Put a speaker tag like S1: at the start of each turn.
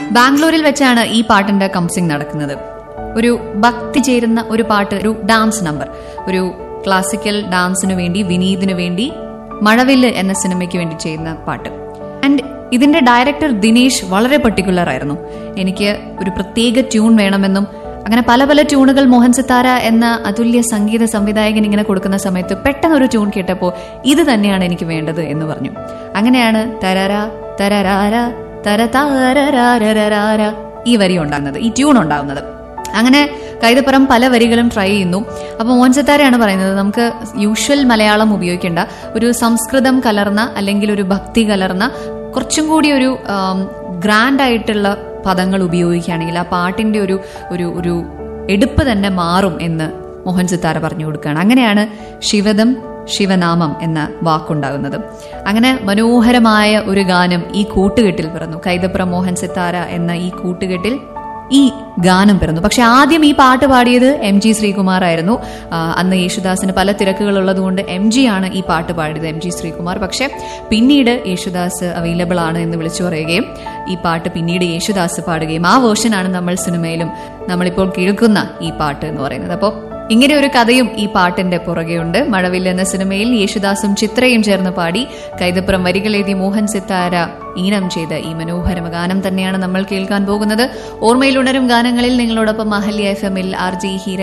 S1: ബാംഗ്ലൂരിൽ വെച്ചാണ് ഈ പാട്ടിന്റെ കംസിംഗ് നടക്കുന്നത് ഒരു ഭക്തി ചേരുന്ന ഒരു പാട്ട് ഒരു ഡാൻസ് നമ്പർ ഒരു ക്ലാസിക്കൽ ഡാൻസിനു വേണ്ടി വിനീതിനു വേണ്ടി മഴവില്ല് എന്ന സിനിമയ്ക്ക് വേണ്ടി ചെയ്യുന്ന പാട്ട് ആൻഡ് ഇതിന്റെ ഡയറക്ടർ ദിനേശ് വളരെ പർട്ടിക്കുലർ ആയിരുന്നു എനിക്ക് ഒരു പ്രത്യേക ട്യൂൺ വേണമെന്നും അങ്ങനെ പല പല ട്യൂണുകൾ മോഹൻ സിത്താര എന്ന അതുല്യ സംഗീത സംവിധായകൻ ഇങ്ങനെ കൊടുക്കുന്ന സമയത്ത് പെട്ടെന്ന് ഒരു ട്യൂൺ കേട്ടപ്പോൾ ഇത് തന്നെയാണ് എനിക്ക് വേണ്ടത് എന്ന് പറഞ്ഞു അങ്ങനെയാണ് തരര തരരാര തരതാരരാരരാര ഈ വരി ഉണ്ടാകുന്നത് ഈ ട്യൂൺ ഉണ്ടാകുന്നത് അങ്ങനെ കൈതപ്പുറം പല വരികളും ട്രൈ ചെയ്യുന്നു അപ്പോൾ മോഹൻ സിത്താരയാണ് പറയുന്നത് നമുക്ക് യൂഷ്വൽ മലയാളം ഉപയോഗിക്കേണ്ട ഒരു സംസ്കൃതം കലർന്ന അല്ലെങ്കിൽ ഒരു ഭക്തി കലർന്ന കുറച്ചും കൂടി ഒരു ഗ്രാൻഡ് ആയിട്ടുള്ള പദങ്ങൾ ഉപയോഗിക്കുകയാണെങ്കിൽ ആ പാട്ടിന്റെ ഒരു ഒരു ഒരു എടുപ്പ് തന്നെ മാറും എന്ന് മോഹൻ സിത്താര പറഞ്ഞു കൊടുക്കുകയാണ് അങ്ങനെയാണ് ശിവദം ശിവനാമം എന്ന വാക്കുണ്ടാകുന്നത് അങ്ങനെ മനോഹരമായ ഒരു ഗാനം ഈ കൂട്ടുകെട്ടിൽ പിറന്നു കൈതപ്ര മോഹൻ സിത്താര എന്ന ഈ കൂട്ടുകെട്ടിൽ ഈ ഗാനം പിറന്നു പക്ഷെ ആദ്യം ഈ പാട്ട് പാടിയത് എം ജി ശ്രീകുമാർ ആയിരുന്നു ആ, അന്ന് യേശുദാസിന് പല തിരക്കുകൾ ഉള്ളതുകൊണ്ട് എം ജി ആണ് ഈ പാട്ട് പാടിയത് എം ജി ശ്രീകുമാർ പക്ഷെ പിന്നീട് യേശുദാസ് അവൈലബിൾ ആണ് എന്ന് വിളിച്ചു പറയുകയും ഈ പാട്ട് പിന്നീട് യേശുദാസ് പാടുകയും ആ വേർഷനാണ് നമ്മൾ സിനിമയിലും നമ്മളിപ്പോൾ കേൾക്കുന്ന ഈ പാട്ട് എന്ന് പറയുന്നത് അപ്പോൾ ഇങ്ങനെ ഒരു കഥയും ഈ പാട്ടിന്റെ പുറകെയുണ്ട് മഴവില്ല് എന്ന സിനിമയിൽ യേശുദാസും ചിത്രയും ചേർന്ന് പാടി കൈതപ്പുറം വരികളെഴുതി മോഹൻ സിത്താര ഈണം ചെയ്ത ഈ മനോഹര ഗാനം തന്നെയാണ് നമ്മൾ കേൾക്കാൻ പോകുന്നത് ഓർമ്മയിൽ ഉണരും ഗാനങ്ങളിൽ നിങ്ങളോടൊപ്പം അഹല്യ എഫ് എമ്മിൽ ആർ ജി ഹീര